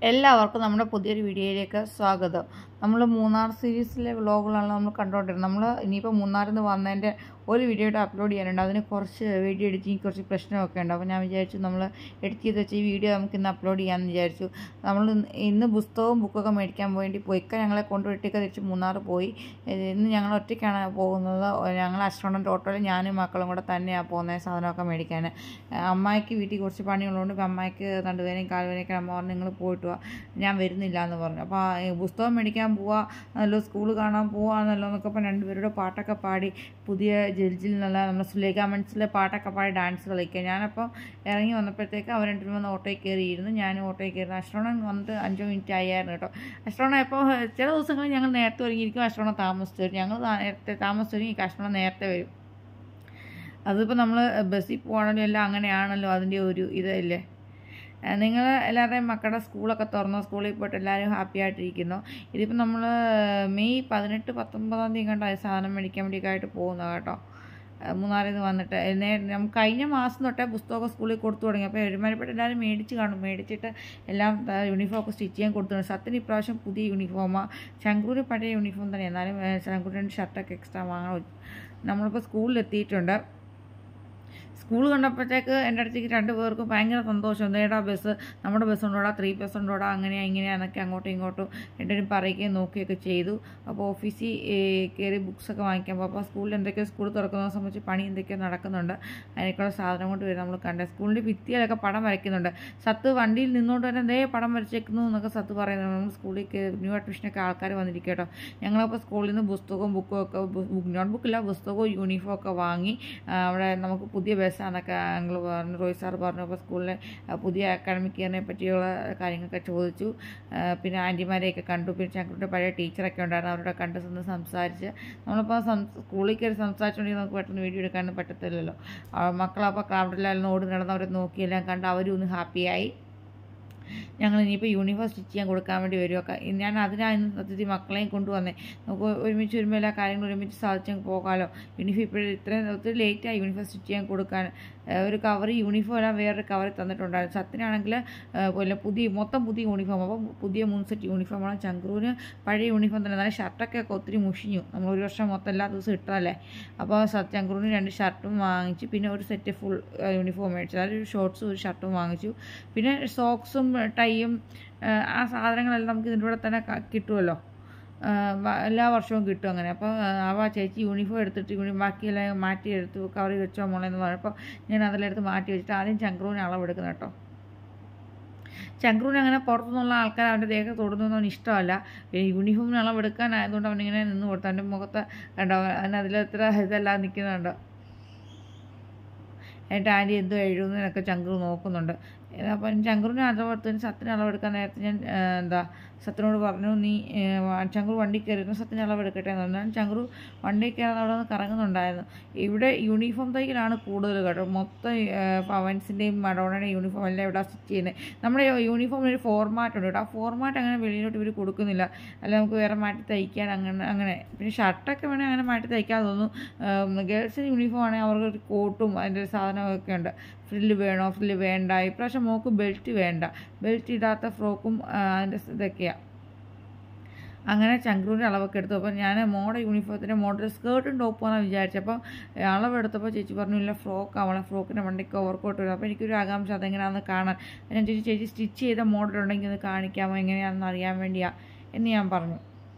എല്ലാവർക്കും നമ്മുടെ പുതിയൊരു വീഡിയോയിലേക്ക് സ്വാഗതം നമ്മൾ മൂന്നാർ സീരീസിലെ വ്ളോഗുകളാണ് നമ്മൾ കണ്ടുകൊണ്ടിരുന്നത് നമ്മൾ ഇനിയിപ്പോൾ മൂന്നാറിൽ നിന്ന് വന്നതിൻ്റെ ഒരു വീഡിയോയുടെ അപ്ലോഡ് ചെയ്യാനുണ്ട് അതിന് കുറച്ച് വീഡിയോ എഡിറ്റിങ് കുറച്ച് പ്രശ്നമൊക്കെ ഉണ്ട് അപ്പോൾ ഞാൻ വിചാരിച്ചു നമ്മൾ എഡിറ്റ് ചെയ്ത് വെച്ച് ഈ വീഡിയോ നമുക്ക് ഇന്ന് അപ്ലോഡ് ചെയ്യാമെന്ന് വിചാരിച്ചു നമ്മൾ ഇന്ന് ഇന്ന് പുസ്തകവും ബുക്കൊക്കെ മേടിക്കാൻ വേണ്ടി പോയിക്ക ഞങ്ങളെ കൊണ്ടുപോയിട്ടൊക്കെ തിരിച്ച് മൂന്നാർ പോയി ഏഹ് ഇന്ന് ഞങ്ങൾ ഒറ്റയ്ക്കാണ് പോകുന്നത് ഞങ്ങൾ അസ്ട്രോണൻ്റ് ഓട്ടോയിൽ ഞാനും മക്കളും കൂടെ തന്നെയാണ് പോകുന്നത് സാധനമൊക്കെ മേടിക്കാൻ ഏഹ് അമ്മായിക്ക് വീട്ടിൽ കുറച്ച് പണികളുണ്ട് ഇപ്പം അമ്മായിക്ക് നടുവേനയും കാൽവേനയൊക്കെ അമ്മ പറഞ്ഞു നിങ്ങൾ പോയിട്ട് വാ ഞാൻ വരുന്നില്ല എന്ന് പറഞ്ഞു അപ്പോൾ ആ, ഈ പുസ്തകം മേടിക്കാൻ പോവാ നല്ലോ സ്കൂൾ കാണാൻ പോവാന്നല്ലോ എന്നൊക്കെ അപ്പം രണ്ടുപേരുടെ പാട്ടൊക്കെ പാടി പുതിയ ജഡ്ജിൽ നിന്നുള്ള നമ്മുടെ സുലേഖ മൻസിലെ പാട്ടൊക്കെ പാടി ഡാൻസ് കളിക്കുക ഞാനപ്പോൾ ഇറങ്ങി വന്നപ്പോഴത്തേക്ക് അവർ രണ്ടുപേരും വന്ന് ഓട്ടോയിൽ കയറിയിരുന്നു ഞാനും ഓട്ടോയിൽ കയറി അശ്രവണൻ വന്നിട്ട് അഞ്ചോ മിനിറ്റ് ആയിരുന്നു കേട്ടോ അശ്രവണ ഇപ്പോൾ ചില ദിവസങ്ങളിൽ ഞങ്ങൾ നേരത്തെ ഒരുങ്ങിയിരിക്കും അശ്രവണ താമസിച്ചു വരും ഞങ്ങൾ നേരത്തെ താമസിച്ചു വരും അശ്രവണ നേരത്തെ വരും അതിപ്പോൾ നമ്മൾ ബസ്സിൽ പോകണമെങ്കിലും എല്ലാം അങ്ങനെയാണല്ലോ അതിൻ്റെ ഒരു ഇതല്ലേ നിങ്ങൾ എല്ലാവരുടെയും മക്കളുടെ സ്കൂളൊക്കെ തുറന്നു സ്കൂളിൽ പോയിട്ട് എല്ലാവരും ഹാപ്പി ആയിട്ടിരിക്കുന്നു ഇതിപ്പോൾ നമ്മൾ മെയ് പതിനെട്ട് പത്തൊമ്പതാം തീയതി കണ്ട സാധനം മേടിക്കാൻ വേണ്ടിയൊക്കെ ആയിട്ട് പോകുന്നത് കേട്ടോ ഏഹ് മൂന്നാറിൽ നിന്ന് വന്നിട്ട് നേ നമുക്ക് കഴിഞ്ഞ മാസം തൊട്ടേ പുസ്തകമൊക്കെ സ്കൂളിൽ കൊടുത്തു തുടങ്ങി അപ്പോൾ ഒരുമാതിരിപ്പെട്ട എല്ലാവരും മേടിച്ച് കാണും മേടിച്ചിട്ട് എല്ലാം യൂണിഫോം ഒക്കെ സ്റ്റിച്ച് ചെയ്യാൻ കൊടുത്തു സത്യന് ഇപ്രാവശ്യം പുതിയ യൂണിഫോമാണ് ശങ്കുര് പഴയ യൂണിഫോം തന്നെയാണ് എന്നാലും ശങ്കുരിൻ്റെ ഷർട്ടൊക്കെ എക്സ്ട്രാ വാങ്ങണം നമ്മളിപ്പോൾ സ്കൂളിൽ എത്തിയിട്ടുണ്ട് സ്കൂൾ കണ്ടപ്പോഴത്തേക്ക് എൻ്റെ അടുത്തേക്ക് രണ്ട് പേർക്കും ഭയങ്കര സന്തോഷം നേടാ ബസ് നമ്മുടെ ബസ് ഉണ്ടോടാ ത്രീ ബസ് ഉണ്ടോടാ അങ്ങനെയാ ഇങ്ങനെയാന്നൊക്കെ അങ്ങോട്ടും ഇങ്ങോട്ടും രണ്ടുപേരും പറയുകയും നോക്കുകയൊക്കെ ചെയ്തു അപ്പോൾ ഓഫീസിൽ കയറി ബുക്സൊക്കെ വാങ്ങിക്കാൻ പോകും അപ്പോൾ സ്കൂളിൽ എന്തൊക്കെയോ സ്കൂൾ തുറക്കുന്ന സംബന്ധിച്ച് പണി എന്തൊക്കെയോ നടക്കുന്നുണ്ട് അതിനേക്കുള്ള സാധനം കൊണ്ട് വരും നമ്മൾ കണ്ടത് സ്കൂളിൻ്റെ ഭിത്തിയിലൊക്കെ പടം വരയ്ക്കുന്നുണ്ട് സത്ത് വണ്ടിയിൽ നിന്നുകൊണ്ട് തന്നെ ദേ പടം വരച്ചേക്കുന്നു എന്നൊക്കെ സത്ത് പറയുന്നുണ്ട് നമ്മൾ സ്കൂളിൽ ന്യൂ അഡ്മിഷനൊക്കെ ആൾക്കാർ വന്നിരിക്കും കേട്ടോ ഞങ്ങളപ്പോൾ സ്കൂളിൽ നിന്ന് പുസ്തകവും ബുക്കും ഒക്കെ നോട്ട് ബുക്കില്ല പുസ്തകവും യൂണിഫോം ഒക്കെ വാങ്ങി ആ, അവിടെ നമുക്ക് പുതിയ ബസ്സാന്നൊക്കെ ഞങ്ങൾ പറഞ്ഞു റോയ് സാർ പറഞ്ഞു അപ്പോൾ സ്കൂളിലെ ആ, പുതിയ അക്കാഡമിക് ഇയറിനെ പറ്റിയുള്ള കാര്യങ്ങളൊക്കെ ചോദിച്ചു ആ, പിന്നെ ആൻറ്റിമാരെയൊക്കെ കണ്ടു പിന്നെ ഞങ്ങളുടെ പഴയ ടീച്ചറൊക്കെ ഉണ്ടായിരുന്നു അവരോട് കണ്ട് നിന്ന് സംസാരിച്ച് നമ്മളിപ്പോൾ സം സ്കൂളിൽ കയറി സംസാരിച്ചുകൊണ്ടെങ്കിൽ നമുക്ക് പെട്ടെന്ന് വീഡിയോ എടുക്കാനും പറ്റത്തില്ലല്ലോ ആ, മക്കളപ്പോൾ ക്രൗഡിലെല്ലാം ഓടി നടന്നവരെ നോക്കിയെല്ലാം കണ്ട് അവരും ഒന്ന് ഹാപ്പിയായി ഞങ്ങൾ ഇനിയിപ്പോൾ യൂണിഫോം സ്റ്റിച്ച് ചെയ്യാൻ കൊടുക്കാൻ വേണ്ടി വരുമൊക്കെ ഞാൻ അതിനായിരുന്നു സത്യത്തിൽ മക്കളെയും കൊണ്ടുവന്നേ നമുക്ക് ഒരുമിച്ച് വരുമ്പോൾ എല്ലാ കാര്യങ്ങളും ഒരുമിച്ച് സാധിച്ചങ്ങ് പോകാമല്ലോ യൂണിഫോം ഇപ്പോഴും ഇത്രയും ഒത്തിരി ലേറ്റായി യൂണിഫോം സ്റ്റിച്ച് ചെയ്യാൻ കൊടുക്കാൻ ഏഹ് ഒരു കവർ യൂണിഫോം എല്ലാം വേറൊരു കവർ തന്നിട്ടുണ്ടായിരുന്നു സത്യനാണെങ്കിൽ പിന്നെ പുതിയ മൊത്തം പുതിയ യൂണിഫോം അപ്പോൾ പുതിയ മൂന്ന് സെറ്റ് യൂണിഫോമാണ് ചങ്ക്രൂന് പഴയ യൂണിഫോം തന്നെ എന്നാലും ഷർട്ടൊക്കെ ഒക്കെ ഒത്തിരി മുഷിഞ്ഞു നമ്മൾ ഒരു വർഷം മൊത്തം എല്ലാ ദിവസവും ഇട്ടതല്ലേ അപ്പോൾ സത്യ ചങ്ക്രൂന് രണ്ട് ഷർട്ടും വാങ്ങിച്ചു പിന്നെ ഒരു സെറ്റ് ഫുൾ യൂണിഫോം മേടിച്ചു അതായത് ഒരു ഷോർട്സും ഒരു ഷർട്ടും വാങ്ങിച്ചു പിന്നെ സോക്സും ടൈയും ആ സാധനങ്ങളെല്ലാം നമുക്ക് ഇതിൻ്റെ കൂടെ തന്നെ ക- കിട്ടുമല്ലോ ആ, വ- എല്ലാ വർഷവും കിട്ടും അങ്ങനെ അപ്പോൾ അവ ചേച്ചി യൂണിഫോം എടുത്തിട്ട് യൂണി ബാക്കിയെല്ലാം മാറ്റി എടുത്ത് കവറിൽ വെച്ചോ മോളെ എന്ന് പറഞ്ഞപ്പോൾ ഞാൻ അതെല്ലാം മാറ്റി വെച്ചിട്ട് ആദ്യം ചങ്ക്രൂന് അളവെടുക്കണം കേട്ടോ ചങ്ക്രൂന് അങ്ങനെ പുറത്തുനിന്നുള്ള ആൾക്കാർ അവൻ്റെ ദേഹത്ത് തൊടുന്നതൊന്നും ഇഷ്ടമല്ല പിന്നെ യൂണിഫോമിന് അളവെടുക്കാനായതുകൊണ്ട് അവനിങ്ങനെ നിന്ന് കൊടുത്തു അവൻ്റെ മുഖത്ത് കണ്ടോ അവൻ അതിലെത്ര ഇതെല്ലാം നിൽക്കുന്നുണ്ട് എന്നിട്ട് ആൻറ്റി എന്തോ എഴുതുന്നതിനൊക്കെ ചങ്ക്രു നോക്കുന്നുണ്ട് അപ്പം ചങ്ക്രുവിന് അളവെടുത്തതിന് സത്തിന് അളവെടുക്കാൻ നേരത്തെ ഞാൻ ആ, എന്താ സത്തിനോട് പറഞ്ഞു നീ ആ, ചങ്ക്രു വണ്ടി കയറിയിരുന്നു സത്തിന് അളവെടുക്കട്ടെ എന്ന് പറഞ്ഞു ഞാൻ ചങ്ക്രു വണ്ടി കയറാതെ അവിടെ നിന്ന് കറങ്ങുന്നുണ്ടായിരുന്നു ഇവിടെ യൂണിഫോം തയ്ക്കലാണ് കൂടുതൽ കേട്ടോ മൊത്തം പവൻസിൻ്റെയും മഡോണയുടെയും യൂണിഫോം എല്ലാം ഇവിടെ സ്റ്റിച്ച് ചെയ്യുന്നത് നമ്മുടെ യൂണിഫോമിന് ഒരു ഫോർമാറ്റ് ഉണ്ട് കേട്ടോ ആ ഫോർമാറ്റ് അങ്ങനെ വെളിയിലോട്ട് ഇവർ കൊടുക്കുന്നില്ല അല്ല നമുക്ക് വേറെ മാറ്റി തയ്ക്കാൻ അങ്ങനെ അങ്ങനെ പിന്നെ ഷർട്ടൊക്കെ വേണമെങ്കിൽ അങ്ങനെ മാറ്റി തയ്ക്കാൻ തോന്നുന്നു ഗേൾസിന് യൂണിഫോം ആണെങ്കിൽ അവർക്ക് ഒരു കോട്ടും അതിൻ്റെ സാധനമൊക്കെ ഉണ്ട് ഫ്രില്ല് വേണോ ഫ്രില്ല് വേണ്ട ഇപ്രാവശ്യം മോക്ക് ബെൽറ്റ് വേണ്ട ബെൽറ്റ് ഇടാത്ത ഫ്രോക്കും ആ, അതിൻ്റെ ഇതൊക്കെയാണ് അങ്ങനെ ചങ്ക്രൂൻ്റെ അളവൊക്കെ എടുത്തു അപ്പോൾ ഞാൻ മോഡൽ യൂണിഫോമത്തിൻ്റെ മോഡൽ സ്കേർട്ടും ടോപ്പാണെന്ന് വിചാരിച്ചപ്പോൾ അളവെടുത്തപ്പോൾ ചേച്ചി പറഞ്ഞു ഇല്ല ഫ്രോക്ക് അവളെ ഫ്രോക്കിൻ്റെ വണ്ടിക്ക് ഓവർക്കോട്ട് വരും അപ്പോൾ എനിക്കൊരു ആകാംക്ഷ അതെങ്ങനെയാണെന്ന് കാണാൻ ഞാൻ ചേച്ചി ചേച്ചി സ്റ്റിച്ച് ചെയ്ത മോഡൽ ഉണ്ടെങ്കിൽ ഒന്ന് കാണിക്കാമോ എങ്ങനെയാണെന്ന് അറിയാൻ വേണ്ടിയാ എന്ന് ഞാൻ പറഞ്ഞു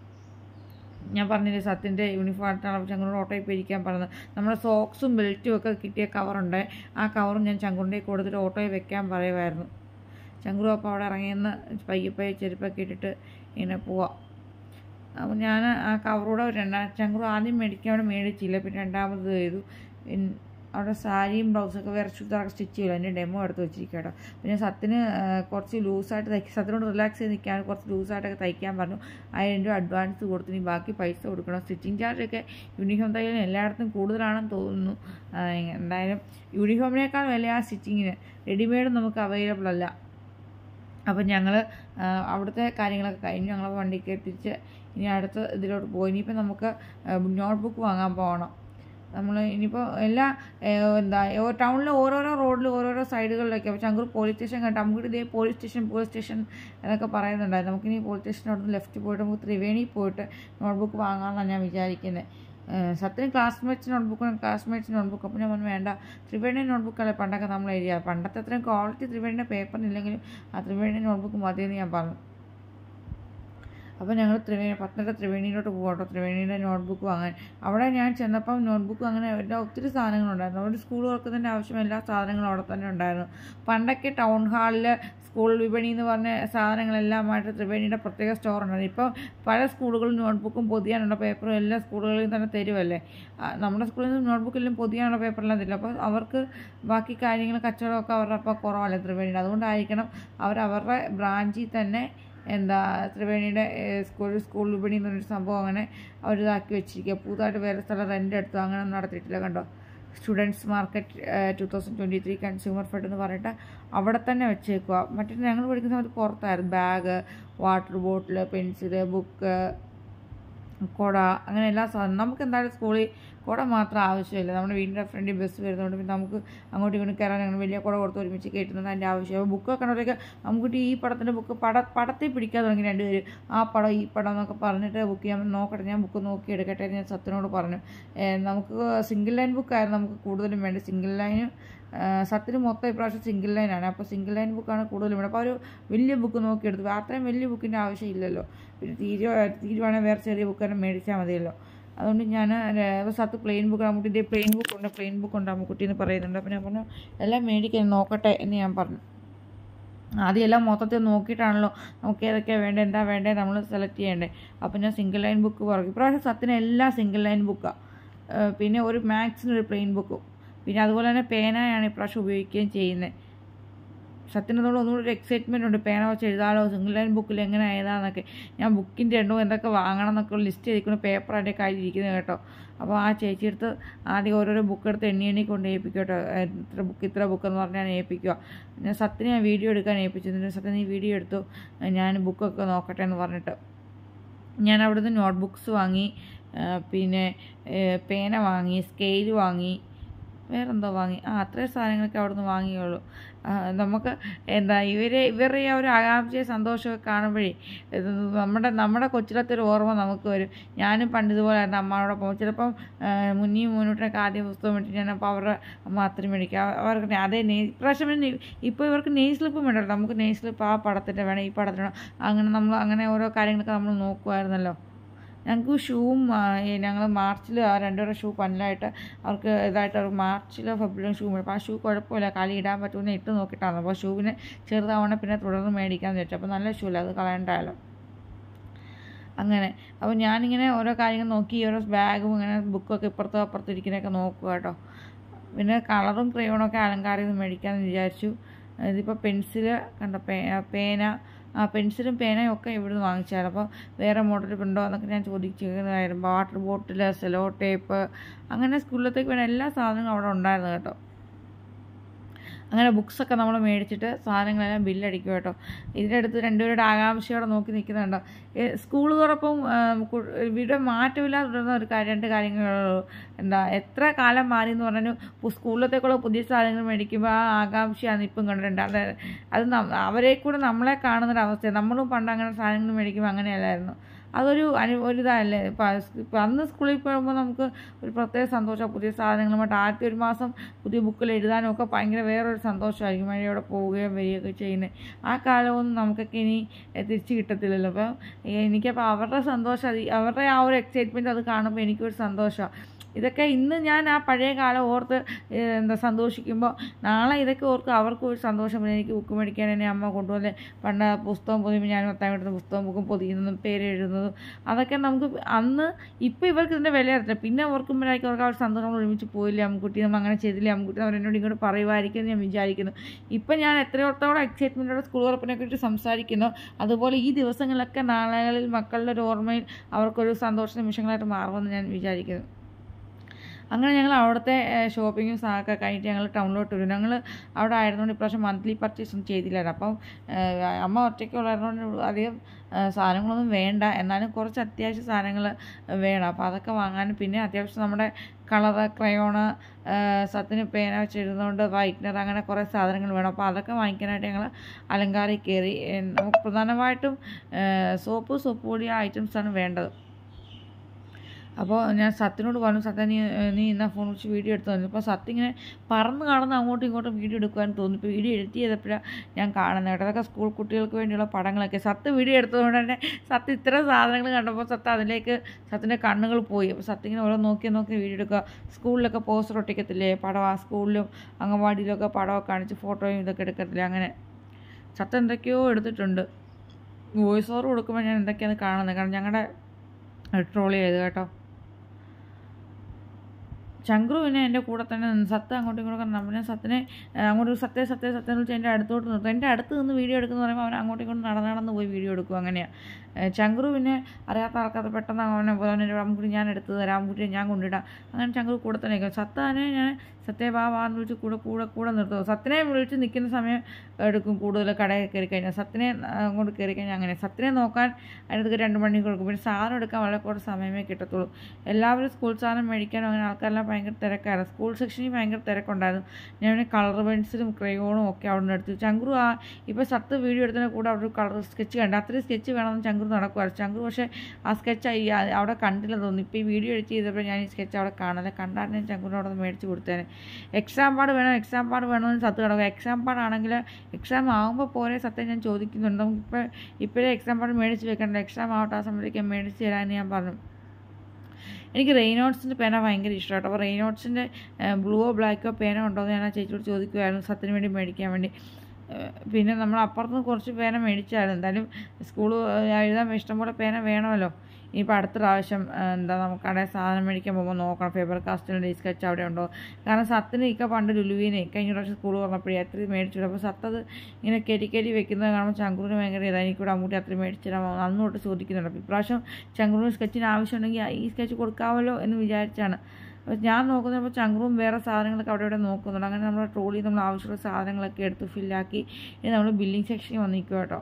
ഞാൻ പറഞ്ഞില്ലേ സത്യൻ്റെ യൂണിഫോം അടുത്താണ് ചങ്കുറിൻ്റെ ഓട്ടോയിൽ പോയിരിക്കാൻ പറഞ്ഞത് നമ്മുടെ സോക്സും ബെൽറ്റും ഒക്കെ കിട്ടിയ കവറുണ്ട് ആ കവറും ഞാൻ ചങ്കുറിൻ്റെ കൊടുത്തിട്ട് ഓട്ടോയിൽ വെക്കാൻ പറയുമായിരുന്നു ചങ്കുറു അപ്പോൾ അവിടെ ഇറങ്ങിയെന്ന് പയ്യെ പയ്യെ ചെരുപ്പൊക്കെ ഇട്ടിട്ട് ഇങ്ങനെ പോവാം അപ്പോൾ ഞാൻ ആ കവറൂടെ രണ്ടാം ചങ്കുറു ആദ്യം മേടിക്കാൻ അവിടെ മേടിച്ചില്ല പിന്നെ രണ്ടാമത് ചെയ്തു പിൻ- അവിടെ സാരിയും ബ്ലൗസൊക്കെ വേറെ ചുരിദാറൊക്കെ സ്റ്റിച്ച് ചെയ്യില്ല അതിൻ്റെ ഡെമോ എടുത്ത് വെച്ചിരിക്കുക കേട്ടോ പിന്നെ സത്തിന് ആ, കുറച്ച് ലൂസായിട്ട് തയ്ക്കാൻ സത്തിനോട് റിലാക്സ് ചെയ്ത് നിൽക്കാൻ കുറച്ച് ലൂസായിട്ടൊക്കെ തയ്ക്കാൻ പറഞ്ഞു ആയിരം രൂപ അഡ്വാൻസ് കൊടുത്ത് ഇനി ബാക്കി പൈസ കൊടുക്കണം സ്റ്റിച്ചിങ് ചാർജൊക്കെ യൂണിഫോം തയ്യലിന് എല്ലായിടത്തും കൂടുതലാണെന്ന് തോന്നുന്നു ആ, എന്തായാലും യൂണിഫോമിനേക്കാൾ വില ആ സ്റ്റിച്ചിങ്ങിന് റെഡിമെയ്ഡ് നമുക്ക് അവൈലബിൾ അല്ല അപ്പം ഞങ്ങൾ അവിടുത്തെ കാര്യങ്ങളൊക്കെ കഴിഞ്ഞു ഞങ്ങൾ വണ്ടിക്ക് തിരിച്ച് ഇനി അടുത്ത ഇതിലോട്ട് പോയി ഇനിയിപ്പോൾ നമുക്ക് നോട്ട് ബുക്ക് വാങ്ങാൻ പോകണം നമ്മൾ ഇനിയിപ്പോൾ എല്ലാ ഏഹ്, എന്താ ടൗണിലെ ഓരോരോ റോഡിൽ ഓരോരോ സൈഡുകളിലൊക്കെ അപ്പോൾ ചങ്കൂർ പോലീസ് സ്റ്റേഷൻ കണ്ടു നമുക്ക് ഇതേ പോലീസ് സ്റ്റേഷൻ പോലീസ് സ്റ്റേഷൻ എന്നൊക്കെ പറയുന്നുണ്ടായിരുന്നു നമുക്കിനി പോലീസ് സ്റ്റേഷൻ അവിടെ നിന്ന് ലെഫ്റ്റ് പോയിട്ട് നമുക്ക് ത്രിവേണി പോയിട്ട് നോട്ട്ബുക്ക് വാങ്ങാമെന്നാണ് ഞാൻ വിചാരിക്കുന്നത് സത്യം ക്ലാസ്മേറ്റ്സ് നോട്ട്ബുക്കും ക്ലാസ്മേറ്റ്സ് നോട്ട്ബുക്ക് അപ്പോൾ ഞാൻ പറഞ്ഞു വേണ്ട ത്രിവേണി നോട്ട്ബുക്കല്ലേ പണ്ടൊക്കെ നമ്മൾ എഴുതിയ പണ്ടത്തെ അത്രയും ക്വാളിറ്റി ത്രിവേണിയുടെ പേപ്പറിനില്ലെങ്കിലും ആ ത്രിവേണി നോട്ട്ബുക്ക് മതിയെന്ന് ഞാൻ പറഞ്ഞു അപ്പോൾ ഞങ്ങൾ ത്രിവേണി പത്തനംതിട്ട ത്രിവേണിയിലോട്ട് പോകട്ടോ ത്രിവേണിയുടെ നോട്ട്ബുക്ക് വാങ്ങാൻ അവിടെ ഞാൻ ചെന്നപ്പം നോട്ട്ബുക്ക് അങ്ങനെ എല്ലാ ഒത്തിരി സാധനങ്ങളുണ്ടായിരുന്നു അവിടെ സ്കൂൾ തുറക്കുന്നതിൻ്റെ ആവശ്യം എല്ലാ സാധനങ്ങളും അവിടെ തന്നെ ഉണ്ടായിരുന്നു പണ്ടൊക്കെ ടൗൺ ഹാളിൽ സ്കൂൾ വിപണി എന്ന് പറഞ്ഞ സാധനങ്ങളെല്ലാമായിട്ട് ത്രിവേണിയുടെ പ്രത്യേക സ്റ്റോർ ഉണ്ടായിരുന്നു ഇപ്പോൾ പല സ്കൂളുകളും നോട്ട്ബുക്കും പൊതിയാനുള്ള പേപ്പറും എല്ലാ സ്കൂളുകളിലും തന്നെ തരുമല്ലേ ആ, നമ്മുടെ സ്കൂളിൽ നിന്ന് നോട്ട്ബുക്കിലും പൊതിയാനുള്ള പേപ്പറെല്ലാം തരില്ല അപ്പോൾ അവർക്ക് ബാക്കി കാര്യങ്ങൾ കച്ചവടമൊക്കെ അവരുടെ അപ്പോൾ കുറവല്ലേ ത്രിവേണിയുടെ അതുകൊണ്ടായിരിക്കണം അവർ അവരുടെ ബ്രാഞ്ചിൽ തന്നെ എന്താ ത്രിവേണിയുടെ ഏഹ്, സ്കൂൾ സ്കൂൾ വിപണി എന്ന് പറഞ്ഞൊരു സംഭവം അങ്ങനെ അവർ ഇതാക്കി വെച്ചിരിക്കുക പുതുതായിട്ട് വേറെ സ്ഥലം റെൻ്റ് എടുത്തു അങ്ങനെ ഒന്നും നടത്തിയിട്ടില്ല കണ്ടോ students market two thousand twenty three consumer fed എന്ന് പറഞ്ഞിട്ട് അവിടെ തന്നെ വെച്ചേക്കുക മറ്റേ ഞങ്ങൾ പഠിക്കുന്ന സമയത്ത് പുറത്തായിരുന്നു bag water bottle pencil book കുട അങ്ങനെ എല്ലാ സാധനവും നമുക്ക് എന്തായാലും സ്കൂളിൽ കുട മാത്രം ആവശ്യമില്ല നമ്മുടെ വീടിൻ്റെ ഫ്രണ്ടിൽ ബസ് വരുന്നതുകൊണ്ട് പിന്നെ നമുക്ക് അങ്ങോട്ടും ഇങ്ങോട്ടും കയറാൻ അങ്ങനെ വലിയ കുട കൊടുത്ത് ഒരുമിച്ച് കയറ്റുന്നത് അതിൻ്റെ ആവശ്യം അപ്പോൾ ബുക്കൊക്കെ ഉണ്ടെങ്കിൽ നമുക്ക് ഈ പടത്തിൻ്റെ ബുക്ക് പട പടത്തിൽ പിടിക്കാൻ തുടങ്ങി രണ്ടുപേര് ആ പടം ഈ പടം എന്നൊക്കെ പറഞ്ഞിട്ട് ബുക്ക് ചെയ്യാൻ നോക്കട്ടെ ഞാൻ ബുക്ക് നോക്കി എടുക്കട്ടെ എന്ന് ഞാൻ സത്യനോട് പറഞ്ഞു ഏഹ് നമുക്ക് സിംഗിൾ ലൈൻ ബുക്കായിരുന്നു നമുക്ക് കൂടുതലും വേണ്ടത് സിംഗിൾ ലൈനും സത്തിന് മൊത്തം ഇപ്രാവശ്യം സിംഗിൾ ലൈനാണ് അപ്പോൾ സിംഗിൾ ലൈൻ ബുക്കാണ് കൂടുതലും വേണ്ടത് അപ്പോൾ ഒരു വലിയ ബുക്ക് നോക്കിയെടുത്തു അത്രയും വലിയ ബുക്കിൻ്റെ ആവശ്യമില്ലല്ലോ പിന്നെ തീരുവ തീരുവാണെങ്കിൽ വേറെ ചെറിയ ബുക്ക് തന്നെ മേടിച്ചാൽ മതിയല്ലോ അതുകൊണ്ട് ഞാൻ സത്ത് പ്ലെയിൻ ബുക്ക് അമ്മുക്കുട്ടിൻ്റെ പ്ലെയിൻ ബുക്ക് ഉണ്ട് പ്ലെയിൻ ബുക്ക് ഉണ്ട് അമ്മുക്കുട്ടി എന്ന് പറയുന്നുണ്ട് അപ്പോൾ ഞാൻ പറഞ്ഞു എല്ലാം മേടിക്കാൻ നോക്കട്ടെ എന്ന് ഞാൻ പറഞ്ഞു ആദ്യം എല്ലാം മൊത്തത്തിൽ നോക്കിയിട്ടാണല്ലോ നമുക്ക് ഏതൊക്കെയാണ് വേണ്ടത് എന്താ വേണ്ടത് നമ്മൾ സെലക്ട് ചെയ്യേണ്ടത് അപ്പോൾ ഞാൻ സിംഗിൾ ലൈൻ ബുക്ക് പറഞ്ഞു ഇപ്രാവശ്യം സത്തിന് എല്ലാം സിംഗിൾ ലൈൻ ബുക്കാണ് പിന്നെ ഒരു മാത്സിന് ഒരു പ്ലെയിൻ ബുക്കും പിന്നെ അതുപോലെ തന്നെ പേനയാണ് ഇപ്രാവശ്യം ഉപയോഗിക്കുകയും ചെയ്യുന്നത് സത്യനോട് ഒന്നുകൂടി ഒരു എക്സൈറ്റ്മെൻ്റ് ഉണ്ട് പേന വെച്ച് എഴുതാലോ സിംഗിൾ ലൈൻ ബുക്കിൽ എങ്ങനെ എഴുതാന്നൊക്കെ ഞാൻ ബുക്കിൻ്റെ എണ്ണവും എന്തൊക്കെ വാങ്ങണം എന്നൊക്കെ ലിസ്റ്റ് ചെയ്തിരിക്കുന്ന പേപ്പർ എൻ്റെ കയ്യിൽ ഇരിക്കുന്നത് കേട്ടോ അപ്പോൾ ആ ചേച്ചി എടുത്ത് ആദ്യം ഓരോരോ ബുക്ക് എടുത്ത് എണ്ണി എണ്ണി കൊണ്ട് ഏൽപ്പിക്കും കേട്ടോ ഇത്ര ബുക്ക് ഇത്ര ബുക്ക് എന്ന് പറഞ്ഞാൽ ഏൽപ്പിക്കുക ഞാൻ സത്യന് ഞാൻ വീഡിയോ എടുക്കാൻ ഏൽപ്പിച്ചു എന്നിട്ട് സത്യം നീ വീഡിയോ എടുത്തു ഞാൻ ബുക്കൊക്കെ നോക്കട്ടെ എന്ന് പറഞ്ഞിട്ട് ഞാൻ അവിടുന്ന് നോട്ട് ബുക്സ് വാങ്ങി ആ, പിന്നെ ഏ, പേന വാങ്ങി സ്കെയിൽ വാങ്ങി വേറെന്തോ വാങ്ങി ആ അത്രയും സാധനങ്ങളൊക്കെ അവിടുന്ന് വാങ്ങിയുള്ളൂ ആ, നമുക്ക് എന്താ ഇവരെ ഇവരുടെ ആ ഒരു ആകാംക്ഷ സന്തോഷമൊക്കെ കാണുമ്പോഴേ ഇത് നമ്മുടെ നമ്മുടെ കൊച്ചിലത്തെ ഒരു ഓർമ്മ നമുക്ക് വരും ഞാനും പണ്ട് ഇതുപോലായിരുന്നു അമ്മയോടെ പോകും ചിലപ്പം ആ, മുന്നിയും മുന്നോട്ടൊക്കെ ആദ്യം പുസ്തകം മേടിച്ച് ഞാൻ അപ്പോൾ അവരുടെ അമ്മ അത്രയും മേടിക്കുക അവ- അവർക്ക് നെ- അതേ നെയ് ഇപ്രാവശ്യം പിന്നെ ഇപ്പോൾ ഇവർക്ക് നെയ് സ്ലിപ്പ് വേണ്ടല്ലോ നമുക്ക് നെയ് സ്ലിപ്പ് ആ പടത്തിൻ്റെ വേണം ഈ പടത്തിന് വേണം അങ്ങനെ നമ്മൾ അങ്ങനെ ഓരോ കാര്യങ്ങളൊക്കെ നമ്മൾ നോക്കുമായിരുന്നല്ലോ ഞങ്ങൾക്ക് ഷൂവും ഞങ്ങൾ മാർച്ചിൽ ആ രണ്ടുപേരുടെ ഷൂ പന്നലായിട്ട് അവർക്ക് ഇതായിട്ട് അവർ മാർച്ചിലോ ഫെബ്രുവരി ഷൂ മേടിക്കും അപ്പോൾ ആ ഷൂ കുഴപ്പമില്ല കാലി ഇടാൻ പറ്റുമെന്ന് ഇട്ട് നോക്കിയിട്ടാണ് അപ്പോൾ ഷൂവിന് ചെറുതാവണ പിന്നെ തുടർന്ന് മേടിക്കാമെന്ന് വെച്ചു അപ്പോൾ നല്ല ഷൂ അല്ല അത് കളയണ്ടല്ലോ അങ്ങനെ അപ്പോൾ ഞാനിങ്ങനെ ഓരോ കാര്യങ്ങൾ നോക്കി ഓരോ ബാഗും ഇങ്ങനെ ബുക്കൊക്കെ ഇപ്പുറത്തും അപ്പുറത്തും ഇരിക്കുന്നതൊക്കെ നോക്കുക കേട്ടോ പിന്നെ കളറും ക്രയോണൊക്കെ അലങ്കാരം ഇത് മേടിക്കാമെന്ന് വിചാരിച്ചു ഇതിപ്പോൾ പെൻസില് കണ്ട പേ പേന ആ പെൻസിലും പേനയും ഒക്കെ ഇവിടുന്ന് വാങ്ങിച്ചായിരുന്നു അപ്പോൾ വേറെ മോഡൽ ഉണ്ടോ എന്നൊക്കെ ഞാൻ ചോദിച്ചിരുന്നതായിരുന്നു വാട്ടർ ബോട്ടിൽ സെലോ ടേപ്പ് അങ്ങനെ സ്കൂളിലത്തേക്ക് വേണ്ട എല്ലാ സാധനങ്ങളും അവിടെ ഉണ്ടായിരുന്നു കേട്ടോ അങ്ങനെ ബുക്സൊക്കെ നമ്മൾ മേടിച്ചിട്ട് സാധനങ്ങളെല്ലാം ബില്ലടിക്കും കേട്ടോ ഇതിൻ്റെ അടുത്ത് രണ്ടുപേരുടെ ആകാംക്ഷയോടെ നോക്കി നിൽക്കുന്നുണ്ടോ സ്കൂൾ തുറപ്പം ഇവിടെ മാറ്റമില്ലാതെ തുടരുന്ന ഒരു കാര്യം രണ്ട് കാര്യങ്ങളുള്ളൂ എന്താ എത്ര കാലം മാറി എന്ന് പറഞ്ഞാലും സ്കൂളിലത്തേക്കുള്ള പുതിയ സാധനങ്ങൾ മേടിക്കുമ്പോൾ ആ ആകാംക്ഷയാണ് ഇപ്പം കണ്ടിട്ടുണ്ട് അത് അത് നം- അവരെ കൂടെ നമ്മളെ കാണുന്നൊരവസ്ഥ നമ്മളും പണ്ട് അങ്ങനെ സാധനങ്ങൾ മേടിക്കുമ്പോൾ അങ്ങനെയല്ലായിരുന്നു അതൊരു അനു ഒരു ഇതല്ലേ ഇപ്പം ഇപ്പം അന്ന് സ്കൂളിൽ പോകുമ്പോൾ നമുക്ക് ഒരു പ്രത്യേക സന്തോഷം പുതിയ സാധനങ്ങളുമായിട്ട് ആദ്യത്തെ ഒരു മാസം പുതിയ ബുക്കിൽ എഴുതാനും ഒക്കെ ഭയങ്കര വേറൊരു സന്തോഷമായിരിക്കും മഴയോടെ പോവുകയും വരികയൊക്കെ ചെയ്യുന്നത് ആ കാലമൊന്നും നമുക്കൊക്കെ ഇനി എ, തിരിച്ച് കിട്ടത്തില്ലല്ലോ അപ്പം എനിക്കപ്പോൾ അവരുടെ സന്തോഷം അത് അവരുടെ ആ ഒരു എക്സൈറ്റ്മെൻറ്റ് അത് കാണുമ്പോൾ എനിക്കൊരു സന്തോഷമാണ് ഇതൊക്കെ ഇന്ന് ഞാൻ ആ പഴയ കാലം ഓർത്ത് ഏ, എന്താ സന്തോഷിക്കുമ്പോൾ നാളെ ഇതൊക്കെ ഓർക്ക് അവർക്കും ഒരു സന്തോഷം വരും എനിക്ക് ബുക്ക് മേടിക്കാൻ എന്നെ അമ്മ കൊണ്ടുപോലെ പണ്ട് പുസ്തകം പൊതിയുമ്പോൾ ഞാൻ പത്താം കിട്ടുന്ന പുസ്തകം ബുക്കും പൊതിയുന്നതും പേര് എഴുതുന്നതും അതൊക്കെ നമുക്ക് അന്ന് ഇപ്പോൾ ഇവർക്ക് ഇതിൻ്റെ വില അറിയില്ല പിന്നെ ഓർക്കുമ്പോഴായിരിക്കും അവർക്ക് ആ ഒരു സന്തോഷം നമ്മൾ ഒരുമിച്ച് പോയില്ല അമ്മുക്കുട്ടി നമ്മൾ അങ്ങനെ ചെയ്തില്ല അമ്മുക്കുട്ടി അവർ എന്നോട് ഇങ്ങോട്ട് പറയുമായിരിക്കും എന്ന് ഞാൻ വിചാരിക്കുന്നു ഇപ്പം ഞാൻ എത്രയോളത്തോളം എക്സൈറ്റ്മെൻറ്റോടെ സ്കൂൾ തുറപ്പിനെ കുറിച്ച് സംസാരിക്കുന്നു അതുപോലെ ഈ ദിവസങ്ങളിലൊക്കെ നാളുകളിൽ മക്കളുടെ ഒരു ഓർമ്മയിൽ അവർക്കൊരു സന്തോഷ നിമിഷങ്ങളായിട്ട് മാറുമെന്ന് ഞാൻ വിചാരിക്കുന്നു അങ്ങനെ ഞങ്ങൾ അവിടുത്തെ ഷോപ്പിങ്ങും സാധനമൊക്കെ കഴിഞ്ഞിട്ട് ഞങ്ങൾ ടൗണിലോട്ട് വരും ഞങ്ങൾ അവിടെ ആയിരുന്നുകൊണ്ട് ഇപ്രാവശ്യം മന്ത്ലി പർച്ചേസ് ഒന്നും ചെയ്തില്ലായിരുന്നു അപ്പം ഏഹ്, അമ്മ ഒറ്റയ്ക്കുള്ളായിരുന്നുകൊണ്ട് അധികം ആ, സാധനങ്ങളൊന്നും വേണ്ട എന്നാലും കുറച്ച് അത്യാവശ്യ സാധനങ്ങൾ വേണം അപ്പോൾ അതൊക്കെ വാങ്ങാനും പിന്നെ അത്യാവശ്യം നമ്മുടെ കളറ് ക്രയോണ് സത്തിന് പേന വെച്ചിരുന്നുകൊണ്ട് വൈറ്റ്നർ അങ്ങനെ കുറേ സാധനങ്ങൾ വേണം അപ്പോൾ അതൊക്കെ വാങ്ങിക്കാനായിട്ട് ഞങ്ങൾ അലങ്കാരി കയറി ഏ, നമുക്ക് പ്രധാനമായിട്ടും സോപ്പ് സോപ്പ് പൊടി ഐറ്റംസാണ് വേണ്ടത് അപ്പോൾ ഞാൻ സത്യനോട് പറഞ്ഞു സത്യ നീ നീ ഇന്നാ ഫോൺ വെച്ച് വീഡിയോ എടുത്തു തന്നു അപ്പോൾ സത്യ ഇങ്ങനെ പറന്ന് കാണുന്ന അങ്ങോട്ടും ഇങ്ങോട്ടും വീഡിയോ എടുക്കാൻ തോന്നി ഇപ്പോൾ വീഡിയോ എഡിറ്റ് ചെയ്തപ്പോഴാണ് ഞാൻ കാണുന്നത് കേട്ടോ അതൊക്കെ സ്കൂൾ കുട്ടികൾക്ക് വേണ്ടിയുള്ള പടങ്ങളൊക്കെ സത്യ വീഡിയോ എടുത്തതുകൊണ്ട് തന്നെ സത്യ ഇത്തരം സാധനങ്ങൾ കണ്ടപ്പോൾ സത്യ അതിലേക്ക് സത്യൻ്റെ കണ്ണുകൾ പോയി അപ്പോൾ സത്യ ഇങ്ങനെ ഓരോ നോക്കി നോക്കി വീഡിയോ എടുക്കുക സ്കൂളിലൊക്കെ പോസ്റ്റർ ഒട്ടിക്കത്തില്ലേ പടം ആ സ്കൂളിലും അംഗൻവാടിയിലൊക്കെ പടമൊക്കെ കാണിച്ച് ഫോട്ടോയും ഇതൊക്കെ എടുക്കത്തില്ലേ അങ്ങനെ സത്യം എന്തൊക്കെയോ എടുത്തിട്ടുണ്ട് വോയിസ് ഓവർ കൊടുക്കുമ്പോൾ ഞാൻ എന്തൊക്കെയാണ് കാണുന്നത് കാരണം ഞങ്ങളുടെ ട്രോൾ ചെയ്ത് കേട്ടോ ചങ്ക്രു പിന്നെ എൻ്റെ കൂടെ തന്നെ നിന്ന് സത്ത് അങ്ങോട്ടും ഇങ്ങോട്ടും നമ്മൾ ഞാൻ സത്തിനെ ആ, അങ്ങോട്ട് സത്യ സത്യ സത്യം എന്ന് വെച്ചാൽ എൻ്റെ അടുത്തോട്ട് നിർത്തും എൻ്റെ അടുത്ത് നിന്ന് വീഡിയോ എടുക്കുന്ന പറയുമ്പോൾ അവൻ അങ്ങോട്ടും ഇങ്ങോട്ടും നടന്ന് നടന്ന് പോയി വീഡിയോ എടുക്കും അങ്ങനെയാണ് ചങ്ക്രു പിന്നെ അറിയാത്ത ആൾക്കാർ പെട്ടെന്ന് അവനെ അവനെ രാംകുട്ടി ഞാൻ എടുത്ത് തരാം കുട്ടിയെ ഞാൻ കൊണ്ടിടാം അങ്ങനെ ചങ്ക്രു കൂടെ തന്നെ നിൽക്കും സത്താനെ ഞാൻ സത്യ വാ വാ എന്ന് വിളിച്ച് കൂടെ കൂടെ കൂടെ നിർത്തും സത്തിനെ വിളിച്ച് നിൽക്കുന്ന സമയം എടുക്കും കൂടുതൽ കടയിൽ കയറി കഴിഞ്ഞാൽ സത്തിനെ അങ്ങോട്ട് കയറി കഴിഞ്ഞാൽ അങ്ങനെ സത്തിനെ നോക്കാൻ അതിനകത്ത് രണ്ട് മണിക്കൂർ കൊടുക്കും പിന്നെ സാധനം എടുക്കാൻ വളരെ കുറച്ച് സമയമേ കിട്ടത്തുള്ളൂ എല്ലാവരും സ്കൂൾ സാധനം മേടിക്കാനും അങ്ങനെ ആൾക്കാരെല്ലാം ഭയങ്കര തിരക്കായിരുന്നു സ്കൂൾ സെക്ഷനിൽ ഭയങ്കര തിരക്കുണ്ടായിരുന്നു ഞാൻ കളർ പെൻസിലും ക്രയോണും ഒക്കെ അവിടെ നിന്ന് എടുത്തു ചങ്കുറു ആ ഇപ്പോൾ സത്ത് വീഡിയോ എടുത്തതിന് കൂടെ അവിടെ ഒരു കളർ സ്കെച്ച് കണ്ടു അത്രയും സ്കെച്ച് വേണമെന്ന് ചങ്കുറു നടക്കുമായിരുന്നു ചങ്കുറു പക്ഷേ ആ സ്കെച്ച് അവിടെ കണ്ടില്ല തോന്നി ഇപ്പോൾ ഈ വീഡിയോ എഡിറ്റ് ചെയ്തപ്പോൾ ഞാൻ ഈ സ്കെച്ച് അവിടെ കാണാതെ കണ്ടാൽ ഞാൻ ചങ്കുറിന് അവിടെ നിന്ന് മേടിച്ച് കൊടുത്തേനെ എക്സാം പാഡ് വേണം എക്സാം പാഡ് വേണമെന്ന് സത്ത് കിടക്കും എക്സാം പാഡാണെങ്കിൽ എക്സാം ആകുമ്പോൾ പോരെ സത്യം ഞാൻ ചോദിക്കുന്നുണ്ട് നമുക്കിപ്പോൾ ഇപ്പോഴേ എക്സാം പാഡ് മേടിച്ച് വെക്കണ്ട എക്സാം ആവട്ടെ ആ സമയത്തേക്ക് ഞാൻ മേടിച്ച് തരാമെന്ന് ഞാൻ പറഞ്ഞു എനിക്ക് റെയിനോട്ട്സിൻ്റെ പേന ഭയങ്കര ഇഷ്ടമാട്ടോ അപ്പോൾ റെയിനോട്ട്സിൻ്റെ ബ്ലൂവോ ബ്ലാക്കോ പേന ഉണ്ടോ എന്ന് ഞാൻ ആ ചേച്ചിയോട് ചോദിക്കുമായിരുന്നു സത്തിന് വേണ്ടി മേടിക്കാൻ വേണ്ടി ഏഹ് പിന്നെ നമ്മൾ അപ്പുറത്തുനിന്ന് കുറച്ച് പേന മേടിച്ചായിരുന്നു എന്തായാലും സ്കൂൾ എഴുതാൻ ഇഷ്ടംപോലെ പേന വേണമല്ലോ ഇനിയിപ്പോൾ അടുത്ത പ്രാവശ്യം ഏഹ് എന്താ നമുക്ക് കടയിൽ സാധനം മേടിക്കാൻ പോകുമ്പോൾ നോക്കണം ഫേബർ കാസ്റ്റിൻ്റെ ഈ സ്കെച്ച് അവിടെ ഉണ്ടോ കാരണം സത്തിന് ഇക്ക പണ്ട് ലുലുവിനെ കഴിഞ്ഞ പ്രാവശ്യം സ്കൂൾ പറഞ്ഞപ്പോഴേ അത്രയും മേടിച്ചിട്ട് അപ്പോൾ സത്തത് ഇങ്ങനെ കയറ്റി കയറ്റി വെക്കുന്നത് കാണുമ്പോൾ ചങ്കുറിന് ഭയങ്കര ഇതാണ് എനിക്കൂടെ അമ്മൂട്ടി അത്രയും മേടിച്ചിടാമോ അന്ന് തൊട്ട് ചോദിക്കുന്നുണ്ട് അപ്പോൾ ഇപ്രാവശ്യം ചങ്കുറിന് സ്കെച്ചിന് ആവശ്യമുണ്ടെങ്കിൽ ഈ സ്കെച്ച് കൊടുക്കാമല്ലോ എന്ന് വിചാരിച്ചാണ് അപ്പോൾ ഞാൻ നോക്കുന്നപ്പോൾ ചങ്കുറും വേറെ സാധനങ്ങളൊക്കെ അവിടെ ഇവിടെ നോക്കുന്നുണ്ട് അങ്ങനെ നമ്മൾ ട്രോളി നമ്മൾ ആവശ്യമുള്ള സാധനങ്ങളൊക്കെ എടുത്ത് ഫില്ലാക്കി ഇനി നമ്മൾ ബില്ലിംഗ് സെക്ഷനിൽ വന്നിരിക്കും കേട്ടോ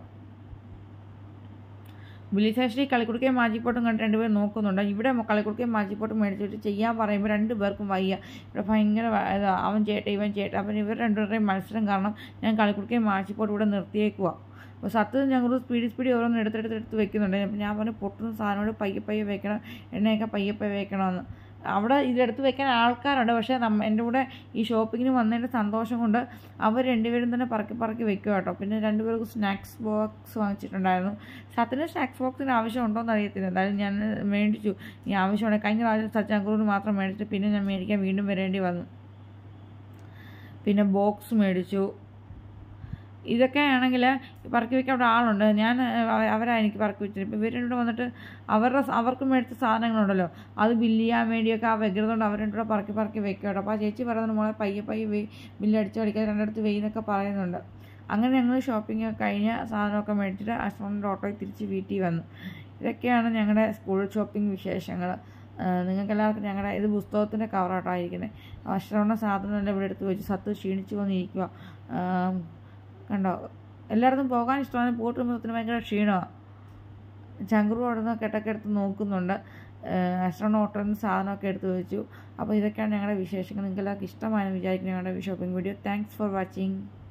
ബില്ലിംഗ് സെക്ഷനിൽ കളിക്കുടുക്കയും മാജിപ്പോട്ടും കണ്ട് രണ്ടുപേരും നോക്കുന്നുണ്ട് ഇവിടെ കളിക്കുടുക്കയും മാജിപ്പോട്ടും മേടിച്ചിട്ട് ചെയ്യാൻ പറയുമ്പോൾ രണ്ട് പേർക്കും വയ്യ ഇവിടെ ഭയങ്കര വ- ഇതാ, അവൻ ചേട്ട ഇവൻ ചേട്ട അപ്പം ഇവർ രണ്ടുപേരുടെയും മത്സരം കാരണം ഞാൻ കളിക്കുടുക്കയും മാജിപ്പോട്ടും ഇവിടെ നിർത്തിയേക്കുക അപ്പോൾ സത്ത് ഞങ്ങൾ സ്പീഡ് സ്പീഡ് ഓരോന്ന് എടുത്തെടുത്ത് എടുത്ത് വെക്കുന്നുണ്ട് അപ്പോൾ ഞാൻ പറഞ്ഞു പൊട്ടുന്ന സാധനങ്ങൾ പയ്യെ പയ്യെ വെക്കണം എണ്ണയൊക്കെ പയ്യെ പയ്യെ വെക്കണമെന്ന് അവിടെ ഇതെടുത്ത് വെക്കാൻ ആൾക്കാരുണ്ട് പക്ഷേ നമ്മ എൻ്റെ കൂടെ ഈ ഷോപ്പിങ്ങിന് വന്നതിൻ്റെ സന്തോഷം കൊണ്ട് അവർ രണ്ടുപേരും തന്നെ പറക്കി പറക്കി വെക്കുക കേട്ടോ പിന്നെ രണ്ടുപേർക്കും സ്നാക്സ് ബോക്സ് വാങ്ങിച്ചിട്ടുണ്ടായിരുന്നു സത്തിന് സ്നാക്സ് ബോക്സിന് ആവശ്യമുണ്ടോ എന്ന് അറിയത്തില്ല എന്തായാലും ഞാൻ മേടിച്ചു ഈ ആവശ്യമുണ്ട് കഴിഞ്ഞ പ്രാവശ്യം സച്ചാങ്കുറൂന് മാത്രം മേടിച്ചിട്ട് പിന്നെ ഞാൻ മേടിക്കാൻ വീണ്ടും വരേണ്ടി വന്നു പിന്നെ ബോക്സ് മേടിച്ചു ഇതൊക്കെ ആണെങ്കിൽ പറക്കി വെക്കാൻ അവിടെ ആളുണ്ട് ഞാൻ അവ- അവരാ എനിക്ക് പറക്കി വെച്ചത് ഇപ്പോൾ ഇവർ രണ്ടും വന്നിട്ട് അവരുടെ സ- അവർക്ക് മേടിച്ച സാധനങ്ങളുണ്ടല്ലോ അത് ബില്ല് ചെയ്യാൻ വേണ്ടിയൊക്കെ ആ വെക്കുന്നതുകൊണ്ട് അവർ രണ്ടും കൂടെ പറക്കി പറക്കി വെക്കും കേട്ടോ അപ്പോൾ ആ ചേച്ചി പറയുന്നത് മോളെ പയ്യെ പയ്യെ വെയ് ബില്ല് അടിച്ച് കളിക്കാതെ രണ്ടിടത്ത് വെയ്യെന്നൊക്കെ പറയുന്നുണ്ട് അങ്ങനെ ഞങ്ങൾ ഷോപ്പിംഗ് ഒക്കെ കഴിഞ്ഞ് സാധനമൊക്കെ മേടിച്ചിട്ട് ഹസ്ബൻഡിൻ്റെ ഓട്ടോയിൽ തിരിച്ച് വീട്ടിൽ വന്നു ഇതൊക്കെയാണ് ഞങ്ങളുടെ സ്കൂൾ ഷോപ്പിംഗ് വിശേഷങ്ങൾ നിങ്ങൾക്ക് എല്ലാവർക്കും ഞങ്ങളുടെ ഇത് പുസ്തകത്തിൻ്റെ കവറായിട്ടായിരിക്കുന്നത് ഭക്ഷണ സാധനം എല്ലാം ഇവിടെ എടുത്ത് വെച്ച് സത്ത് ക്ഷീണിച്ച് വന്നിരിക്കുക കണ്ടോ എല്ലായിടത്തും പോകാൻ ഇഷ്ടമാണ് പോയിട്ട് വരുമ്പോഴത്തേന് ഭയങ്കര ക്ഷീണമാണ് ചങ്കുറു അവിടെ നിന്ന് കെട്ടൊക്കെ എടുത്ത് നോക്കുന്നുണ്ട് അശ്രണ ഓട്ടോയിൽ നിന്ന് സാധനമൊക്കെ എടുത്ത് വെച്ചു അപ്പോൾ ഇതൊക്കെയാണ് ഞങ്ങളുടെ വിശേഷങ്ങൾ നിങ്ങൾക്ക് എല്ലാവർക്കും ഇഷ്ടമായെന്ന് വിചാരിക്കുന്നു ഞങ്ങളുടെ shopping video thanks for watching